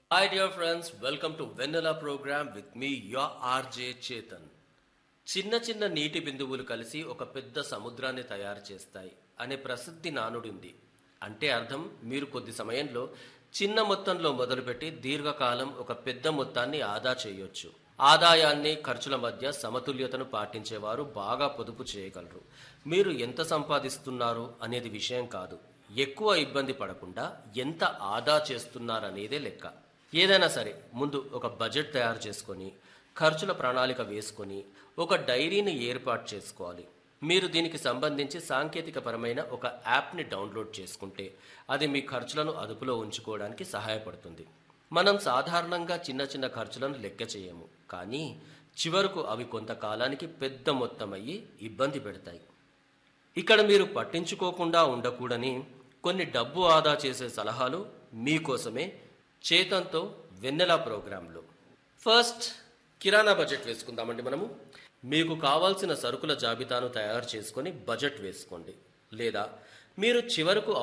Hi, dear friends. Welcome to Vanilla program with me, your RJ Chetan. చిన్న చిన్న నీటి బిందువులు కలిసి ఒక పెద్ద సముద్రాన్ని తయారు చేస్తాయి అనే ప్రసిద్ధి నానుడింది అంటే అర్థం మీరు కొద్ది సమయంలో చిన్న మొత్తంలో మొదలుపెట్టి దీర్ఘకాలం ఒక పెద్ద మొత్తాన్ని ఆదా చేయొచ్చు ఆదాయాన్ని ఖర్చుల మధ్య సమతుల్యతను పాటించేవారు బాగా పొదుపు చేయగలరు మీరు ఎంత సంపాదిస్తున్నారు అనేది విషయం కాదు ఎక్కువ ఇబ్బంది పడకుండా ఎంత ఆదా చేస్తున్నారనేదే లెక్క ఏదైనా సరే ముందు ఒక బడ్జెట్ తయారు చేసుకొని ఖర్చుల ప్రణాళిక వేసుకొని ఒక డైరీని ఏర్పాటు చేసుకోవాలి మీరు దీనికి సంబంధించి సాంకేతిక పరమైన ఒక యాప్ని డౌన్లోడ్ చేసుకుంటే అది మీ ఖర్చులను అదుపులో ఉంచుకోవడానికి సహాయపడుతుంది మనం సాధారణంగా చిన్న చిన్న ఖర్చులను లెక్క చేయము కానీ చివరకు అవి కొంతకాలానికి పెద్ద మొత్తం అయ్యి ఇబ్బంది పెడతాయి ఇక్కడ మీరు పట్టించుకోకుండా ఉండకూడని కొన్ని డబ్బు ఆదా చేసే సలహాలు మీకోసమే చేతంతో వెన్నెల ప్రోగ్రాంలో ఫస్ట్ కిరాణా బడ్జెట్ వేసుకుందామండి మనము మీకు కావాల్సిన సరుకుల జాబితాను తయారు చేసుకొని బడ్జెట్ వేసుకోండి లేదా మీరు చివరకు